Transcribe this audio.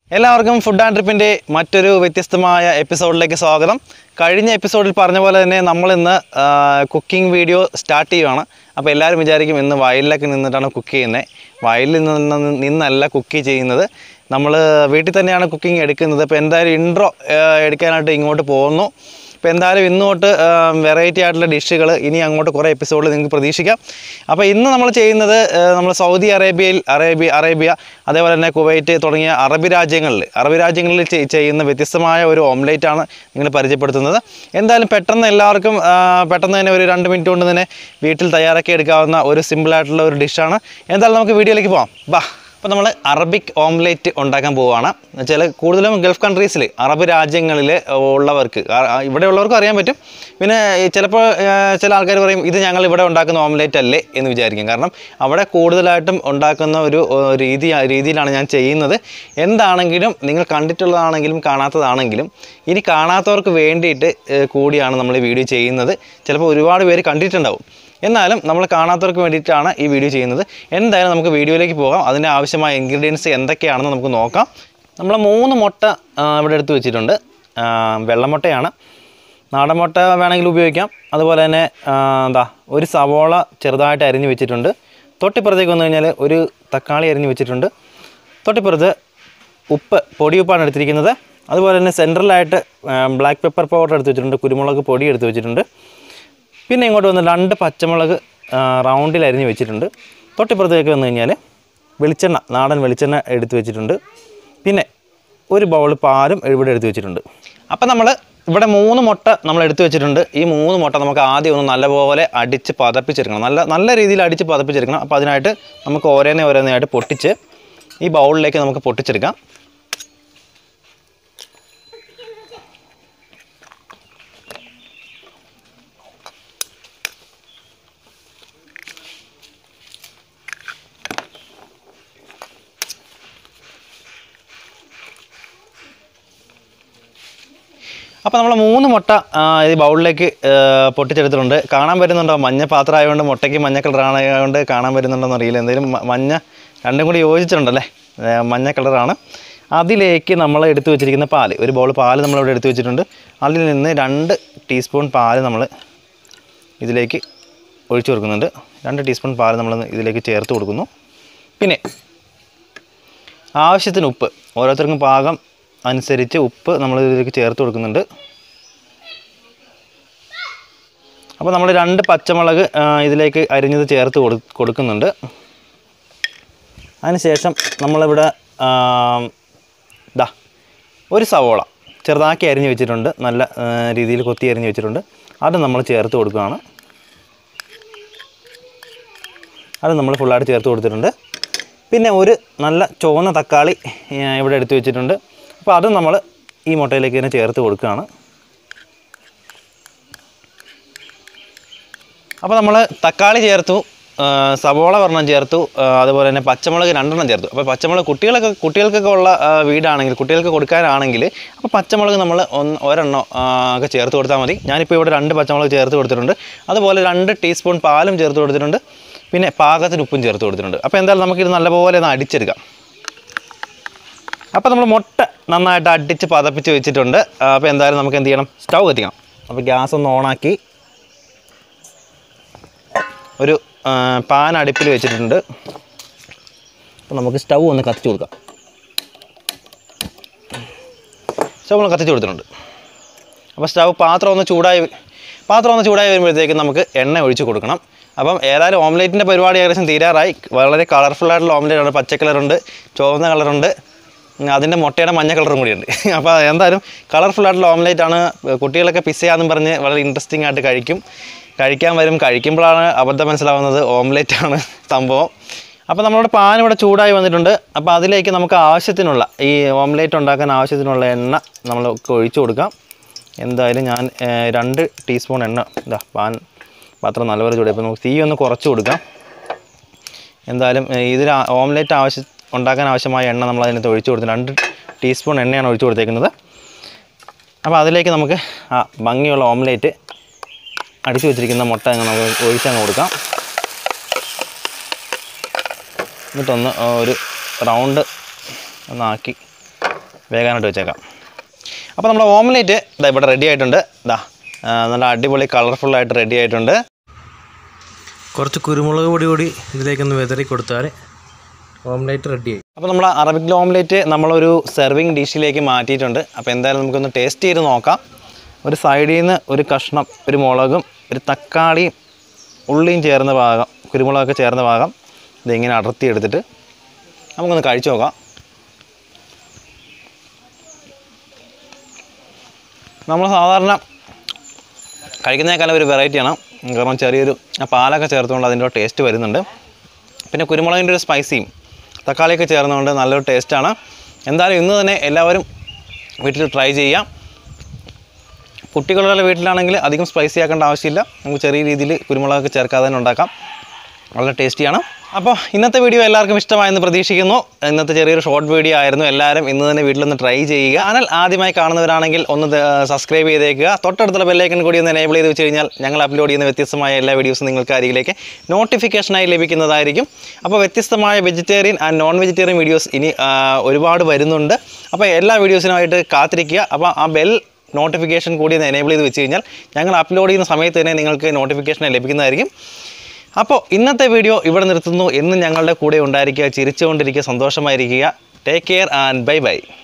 എല്ലാവർക്കും food and ട്രിപ്പിൻ്റെ മറ്റൊരു വ്യത്യസ്തമായ എപ്പിസോഡിലേക്ക് സ്വാഗതം കഴിഞ്ഞ എപ്പിസോഡിൽ പറഞ്ഞ പോലെ തന്നെ നമ്മൾ ഇന്ന് കുക്കിംഗ് വീഡിയോ സ്റ്റാർട്ട് ചെയ്യുവാണ് അപ്പോൾ എല്ലാവരും വിചാരിക്കും ഇന്ന് വയലിലൊക്കെ നിന്നിട്ടാണ് കുക്ക് ചെയ്യുന്നത് വയലിൽ നിന്ന് നിന്നല്ല കുക്ക് ചെയ്യുന്നത് നമ്മൾ വീട്ടിൽ തന്നെയാണ് കുക്കിംഗ് എടുക്കുന്നത് അപ്പോൾ എന്തായാലും ഇൻട്രോ എടുക്കാനായിട്ട് ഇങ്ങോട്ട് പോകുന്നു അപ്പോൾ എന്തായാലും ഇന്ന് തൊട്ട് വെറൈറ്റി ആയിട്ടുള്ള ഡിഷുകൾ ഇനി അങ്ങോട്ട് കുറേ എപ്പിസോഡിൽ നിങ്ങൾക്ക് പ്രതീക്ഷിക്കാം അപ്പോൾ ഇന്ന് നമ്മൾ ചെയ്യുന്നത് നമ്മൾ സൗദി അറേബ്യയിൽ അറേബ്യ അറേബ്യ അതേപോലെ തന്നെ കുവൈറ്റ് തുടങ്ങിയ അറബി രാജ്യങ്ങളിൽ അറബി രാജ്യങ്ങളിൽ ചെയ്- ചെയ്യുന്ന വ്യത്യസ്തമായ ഒരു ഓംലേറ്റ് ആണ് നിങ്ങൾ പരിചയപ്പെടുത്തുന്നത് എന്തായാലും പെട്ടെന്ന് എല്ലാവർക്കും ആ, പെട്ടെന്ന് തന്നെ ഒരു രണ്ട് മിനിറ്റ് കൊണ്ട് തന്നെ വീട്ടിൽ തയ്യാറാക്കി എടുക്കാവുന്ന ഒരു സിമ്പിളായിട്ടുള്ള ഒരു ഡിഷാണ് എന്തായാലും നമുക്ക് വീഡിയോയിലേക്ക് പോകാം ബാ അപ്പോൾ നമ്മൾ അറബിക് ഓംലേറ്റ് ഉണ്ടാക്കാൻ പോവുകയാണ് ചില കൂടുതലും ഗൾഫ് കൺട്രീസിൽ അറബ് രാജ്യങ്ങളിൽ ഉള്ളവർക്ക് ആ- ആ ഇവിടെ ഉള്ളവർക്കും അറിയാൻ പറ്റും പിന്നെ ഈ ചിലപ്പോൾ ആ, ചില ആൾക്കാർ പറയും ഇത് ഞങ്ങൾ ഇവിടെ ഉണ്ടാക്കുന്ന ഓംലേറ്റ് അല്ലേ എന്ന് വിചാരിക്കും കാരണം അവിടെ കൂടുതലായിട്ടും ഉണ്ടാക്കുന്ന ഒരു ഏ, രീതി രീതിയിലാണ് ഞാൻ ചെയ്യുന്നത് എന്താണെങ്കിലും നിങ്ങൾ കണ്ടിട്ടുള്ളതാണെങ്കിലും കാണാത്തതാണെങ്കിലും ഇനി കാണാത്തവർക്ക് വേണ്ടിയിട്ട് ഏ, കൂടിയാണ് നമ്മൾ ഈ വീഡിയോ ചെയ്യുന്നത് ചിലപ്പോൾ ഒരുപാട് പേര് കണ്ടിട്ടുണ്ടാവും എന്നാലും നമ്മൾ കാണാത്തവർക്ക് വേണ്ടിയിട്ടാണ് ഈ വീഡിയോ ചെയ്യുന്നത് എന്തായാലും നമുക്ക് വീഡിയോയിലേക്ക് പോകാം അതിൻ്റെ ആവശ്യമായ ഇൻഗ്രീഡിയൻസ് എന്തൊക്കെയാണെന്ന് നമുക്ക് നോക്കാം നമ്മൾ മൂന്ന് മുട്ട ആ, ഇവിടെ എടുത്ത് വെച്ചിട്ടുണ്ട് ആ, വെള്ളമുട്ടയാണ് നാടൻ മുട്ട വേണമെങ്കിൽ ഉപയോഗിക്കാം അതുപോലെ തന്നെ ആ, എന്താ ഒരു സവോള ചെറുതായിട്ട് അരിഞ്ഞ് വെച്ചിട്ടുണ്ട് തൊട്ടിപ്പുറത്തേക്ക് വന്നു കഴിഞ്ഞാൽ ഒരു തക്കാളി അരിഞ്ഞ് വെച്ചിട്ടുണ്ട് തൊട്ടിപ്പുറത്ത് ഉപ്പ് പൊടിയുപ്പാണ് എടുത്തിരിക്കുന്നത് അതുപോലെ തന്നെ സെൻട്രലായിട്ട് ബ്ലാക്ക് പെപ്പർ പൗഡർ എടുത്ത് വെച്ചിട്ടുണ്ട് കുരുമുളക് പൊടി എടുത്ത് വെച്ചിട്ടുണ്ട് പിന്നെ ഇങ്ങോട്ട് വന്ന് രണ്ട് പച്ചമുളക് ആ, റൗണ്ടിൽ അരിഞ്ഞ് വെച്ചിട്ടുണ്ട് തൊട്ടിപ്പുറത്തേക്ക് വന്നു കഴിഞ്ഞാൽ വെളിച്ചെണ്ണ നാടൻ വെളിച്ചെണ്ണ എടുത്ത് വെച്ചിട്ടുണ്ട് പിന്നെ ഒരു ബൗൾ പാലും ഇവിടെ എടുത്ത് വെച്ചിട്ടുണ്ട് അപ്പം നമ്മൾ ഇവിടെ മൂന്ന് മുട്ട നമ്മൾ എടുത്ത് വെച്ചിട്ടുണ്ട് ഈ മൂന്ന് മുട്ട നമുക്ക് ആദ്യം ഒന്ന് നല്ലപോലെ അടിച്ച് പതപ്പിച്ചെടുക്കണം നല്ല നല്ല രീതിയിൽ അടിച്ച് പതപ്പിച്ചെടുക്കണം അപ്പോൾ അതിനായിട്ട് നമുക്ക് ഓരോന്നേ ഓരോന്നായിട്ട് പൊട്ടിച്ച് ഈ ബൗളിലേക്ക് നമുക്ക് പൊട്ടിച്ചെടുക്കാം അപ്പോൾ നമ്മൾ മൂന്ന് മുട്ട ആ, ഈ ബൗളിലേക്ക് ആ, പൊട്ടിച്ചെടുത്തിട്ടുണ്ട് കാണാൻ വരുന്നുണ്ടോ മഞ്ഞ പാത്രം ആയതുകൊണ്ട് മുട്ടയ്ക്ക് മഞ്ഞ കളറാണ് ആയതുകൊണ്ട് കാണാൻ വരുന്നുണ്ടോന്ന് അറിയില്ല എന്തെങ്കിലും മ- മഞ്ഞ രണ്ടും കൂടി യോജിച്ചിട്ടുണ്ടല്ലേ ഏ, മഞ്ഞ കളറാണ് അതിലേക്ക് നമ്മൾ എടുത്തു വെച്ചിരിക്കുന്ന പാല് ഒരു ബൗൾ പാല് നമ്മളിവിടെ എടുത്തു വെച്ചിട്ടുണ്ട് അതിൽ നിന്ന് രണ്ട് ടീസ്പൂൺ പാല് നമ്മൾ ഇതിലേക്ക് ഒഴിച്ചു കൊടുക്കുന്നുണ്ട് രണ്ട് ടീസ്പൂൺ പാല് നമ്മൾ ഇതിലേക്ക് ചേർത്ത് കൊടുക്കുന്നു പിന്നെ ആവശ്യത്തിന് ഉപ്പ് ഓരോരുത്തർക്കും പാകം അനുസരിച്ച് ഉപ്പ് നമ്മൾ ഇതിലേക്ക് ചേർത്ത് കൊടുക്കുന്നുണ്ട് അപ്പോൾ നമ്മൾ രണ്ട് പച്ചമുളക് ആ, ഇതിലേക്ക് അരിഞ്ഞത് ചേർത്ത് കൊടു കൊടുക്കുന്നുണ്ട് അതിനുശേഷം നമ്മളിവിടെ ആ, ദാ ഒരു സവോള ചെറുതാക്കി അരിഞ്ഞ് വെച്ചിട്ടുണ്ട് നല്ല ആ, രീതിയിൽ കൊത്തി അരിഞ്ഞ് വെച്ചിട്ടുണ്ട് അത് നമ്മൾ ചേർത്ത് കൊടുക്കുകയാണ് അത് നമ്മൾ ഫുള്ളായിട്ട് ചേർത്ത് കൊടുത്തിട്ടുണ്ട് പിന്നെ ഒരു നല്ല ചുവന്ന തക്കാളി ഏ, ഇവിടെ എടുത്ത് വെച്ചിട്ടുണ്ട് അപ്പോൾ അതും നമ്മൾ ഈ മുട്ടയിലേക്ക് തന്നെ ചേർത്ത് കൊടുക്കുകയാണ് അപ്പോൾ നമ്മൾ തക്കാളി ചേർത്തു ആ, സവോള ഒരെണ്ണം ചേർത്തു ആ, അതുപോലെ തന്നെ പച്ചമുളക് രണ്ടെണ്ണം ചേർത്തു അപ്പോൾ പച്ചമുളക് കുട്ടികളൊക്കെ കുട്ടികൾക്കൊക്കെ ഉള്ള ആ, വീടാണെങ്കിൽ കുട്ടികൾക്ക് കൊടുക്കാനാണെങ്കിൽ അപ്പോൾ പച്ചമുളക് നമ്മൾ ഒന്ന് ഒരെണ്ണം ആ, ഒക്കെ ചേർത്ത് കൊടുത്താൽ മതി ഞാനിപ്പോൾ ഇവിടെ രണ്ട് പച്ചമുളക് ചേർത്ത് കൊടുത്തിട്ടുണ്ട് അതുപോലെ രണ്ട് ടീസ്പൂൺ പാലും ചേർത്ത് കൊടുത്തിട്ടുണ്ട് പിന്നെ പാകത്തിന് ഉപ്പും ചേർത്ത് കൊടുത്തിട്ടുണ്ട് അപ്പോൾ എന്തായാലും നമുക്കിത് നല്ലപോലെ ഒന്ന് അടിച്ചെടുക്കാം അപ്പോൾ നമ്മൾ മുട്ട നന്നായിട്ട് അടിച്ച് പതപ്പിച്ച് വെച്ചിട്ടുണ്ട് ആ, അപ്പോൾ എന്തായാലും നമുക്ക് എന്ത് ചെയ്യണം സ്റ്റൗ കത്തിക്കണം അപ്പോൾ ഗ്യാസ് ഒന്ന് ഓണാക്കി ഒരു ആ, പാൻ അടുപ്പിൽ വെച്ചിട്ടുണ്ട് അപ്പോൾ നമുക്ക് സ്റ്റൗ ഒന്ന് കത്തിച്ച് കൊടുക്കാം സ്റ്റൗ ഒന്ന് കത്തിച്ച് കൊടുത്തിട്ടുണ്ട് അപ്പോൾ സ്റ്റൗ പാത്രം ഒന്ന് ചൂടായി പാത്രം ഒന്ന് ചൂടായി വരുമ്പോഴത്തേക്കും നമുക്ക് എണ്ണ ഒഴിച്ച് കൊടുക്കണം അപ്പം ഏതായാലും ഓംലേറ്റിൻ്റെ പരിപാടി ഏകദേശം തീരാറായി വളരെ കളർഫുൾ ആയിട്ടുള്ള ഓംലേറ്റ് ആണ് പച്ച കളറുണ്ട് ചുവന്ന കളറുണ്ട് അതിൻ്റെ മുട്ടയുടെ മഞ്ഞ കളറും കൂടിയുണ്ട് അപ്പോൾ എന്തായാലും കളർഫുൾ ആയിട്ടുള്ള ഓംലേറ്റ് ആണ് കുട്ടികളൊക്കെ പിസയാന്നും പറഞ്ഞ് വളരെ ഇൻട്രസ്റ്റിംഗ് ആയിട്ട് കഴിക്കും കഴിക്കാൻ വരും കഴിക്കുമ്പോഴാണ് അബദ്ധം മനസ്സിലാവുന്നത് ഓംലേറ്റ് ആണ് സംഭവം അപ്പോൾ നമ്മളുടെ പാൻ ഇവിടെ ചൂടായി വന്നിട്ടുണ്ട് അപ്പോൾ അതിലേക്ക് നമുക്ക് ആവശ്യത്തിനുള്ള ഈ ഓംലേറ്റ് ഉണ്ടാക്കാൻ ആവശ്യത്തിനുള്ള എണ്ണ നമ്മൾ ഒഴിച്ചു കൊടുക്കാം എന്തായാലും ഞാൻ ഏഹ്, രണ്ട് ടീസ്പൂൺ എണ്ണ ഇതാ പാൻ പാത്രം നല്ലപോലെ ചൂടായി അപ്പോൾ നമുക്ക് തീ ഒന്ന് കുറച്ച് കൊടുക്കാം എന്തായാലും ഏഹ്, ഇതിൽ ആ- ഓംലേറ്റ് ആവശ്യം ഉണ്ടാക്കാൻ ആവശ്യമായ എണ്ണ നമ്മൾ അതിനകത്ത് ഒഴിച്ചു കൊടുത്തു രണ്ട് ടീസ്പൂൺ എണ്ണയാണ് ഒഴിച്ചു കൊടുത്തേക്കുന്നത് അപ്പോൾ അതിലേക്ക് നമുക്ക് ആ ഭംഗിയുള്ള ഓംലേറ്റ് അടിച്ചു വെച്ചിരിക്കുന്ന മുട്ട അങ്ങ് നമുക്ക് ഒഴിച്ചങ്ങ് കൊടുക്കാം എന്നിട്ടൊന്ന് ഒരു റൗണ്ട് ഒന്നാക്കി വേകാനായിട്ട് വെച്ചേക്കാം അപ്പോൾ നമ്മുടെ ഓംലേറ്റ് ഇതാ ഇവിടെ റെഡി ആയിട്ടുണ്ട് ഇതാ ആ, നല്ല അടിപൊളി കളർഫുള്ളായിട്ട് റെഡി ആയിട്ടുണ്ട് കുറച്ച് കുരുമുളക് പൊടി കൂടി ഇതിലേക്കൊന്ന് വിതറി കൊടുത്താൽ ഓംലേറ്റ് റെഡിയായി അപ്പോൾ നമ്മൾ അറബിക് ഓംലേറ്റ് നമ്മളൊരു സെർവിങ് ഡിഷിലേക്ക് മാറ്റിയിട്ടുണ്ട് അപ്പോൾ എന്തായാലും നമുക്കൊന്ന് ടേസ്റ്റ് ചെയ്ത് നോക്കാം ഒരു സൈഡിൽ നിന്ന് ഒരു കഷ്ണം ഒരു മുളകും ഒരു തക്കാളിയും ഉള്ളിയും ചേർന്ന ഭാഗം കുരുമുളകൊക്കെ ചേർന്ന ഭാഗം ഇതിങ്ങനെ അടർത്തി എടുത്തിട്ട് നമുക്കൊന്ന് കഴിച്ചു നോക്കാം നമ്മൾ സാധാരണ കഴിക്കുന്നതിനേക്കാളും ഒരു വെറൈറ്റിയാണ് കാരണം ചെറിയൊരു ആ പാലൊക്കെ ചേർത്തുകൊണ്ട് അതിൻ്റെ ഒരു ടേസ്റ്റ് വരുന്നുണ്ട് പിന്നെ കുരുമുളകിൻ്റെ ഒരു സ്പൈസിയും തക്കാളിയൊക്കെ ചേർന്നുകൊണ്ട് നല്ലൊരു ടേസ്റ്റാണ് എന്തായാലും ഇന്ന് തന്നെ എല്ലാവരും വീട്ടിൽ ട്രൈ ചെയ്യാം കുട്ടികളുടെ വീട്ടിലാണെങ്കിൽ അധികം സ്പൈസി ആക്കേണ്ട ആവശ്യമില്ല നമുക്ക് ചെറിയ രീതിയിൽ കുരുമുളകൊക്കെ ചേർക്കാതെ തന്നെ ഉണ്ടാക്കാം വളരെ ടേസ്റ്റിയാണ് അപ്പോൾ ഇന്നത്തെ വീഡിയോ എല്ലാവർക്കും ഇഷ്ടമായെന്ന് പ്രതീക്ഷിക്കുന്നു ഇന്നത്തെ ചെറിയൊരു ഷോർട്ട് വീഡിയോ ആയിരുന്നു എല്ലാവരും ഇന്ന് തന്നെ വീട്ടിലൊന്ന് ട്രൈ ചെയ്യുക ചാനൽ ആദ്യമായി കാണുന്നവരാണെങ്കിൽ ഒന്ന് സബ്സ്ക്രൈബ് ചെയ്തേക്കുക തൊട്ടടുത്തുള്ള ബെല്ലൈക്കൺ കൂടി ഒന്ന് എനേബിൾ ചെയ്ത് വെച്ച് കഴിഞ്ഞാൽ ഞങ്ങൾ അപ്ലോഡ് ചെയ്യുന്ന വ്യത്യസ്തമായ എല്ലാ വീഡിയോസും നിങ്ങൾക്ക് അരികിലേക്ക് നോട്ടിഫിക്കേഷനായി ലഭിക്കുന്നതായിരിക്കും അപ്പോൾ വ്യത്യസ്തമായ vegetarian and non vegetarian videos ഇനി ആ, ഒരുപാട് വരുന്നുണ്ട് അപ്പോൾ എല്ലാ വീഡിയോസിനുമായിട്ട് കാത്തിരിക്കുക അപ്പോൾ ആ ബെൽ നോട്ടിഫിക്കേഷൻ കൂടി ഒന്ന് എനേബിൾ ചെയ്ത് വെച്ച് കഴിഞ്ഞാൽ ഞങ്ങൾ അപ്ലോഡ് ചെയ്യുന്ന സമയത്ത് തന്നെ നിങ്ങൾക്ക് നോട്ടിഫിക്കേഷൻ ലഭിക്കുന്നതായിരിക്കും അപ്പോൾ ഇന്നത്തെ വീഡിയോ ഇവിടെ നിർത്തുന്നു എന്നും ഞങ്ങളുടെ കൂടെ ഉണ്ടായിരിക്കുക ചിരിച്ചുകൊണ്ടിരിക്കുക സന്തോഷമായിരിക്കുക take care and bye by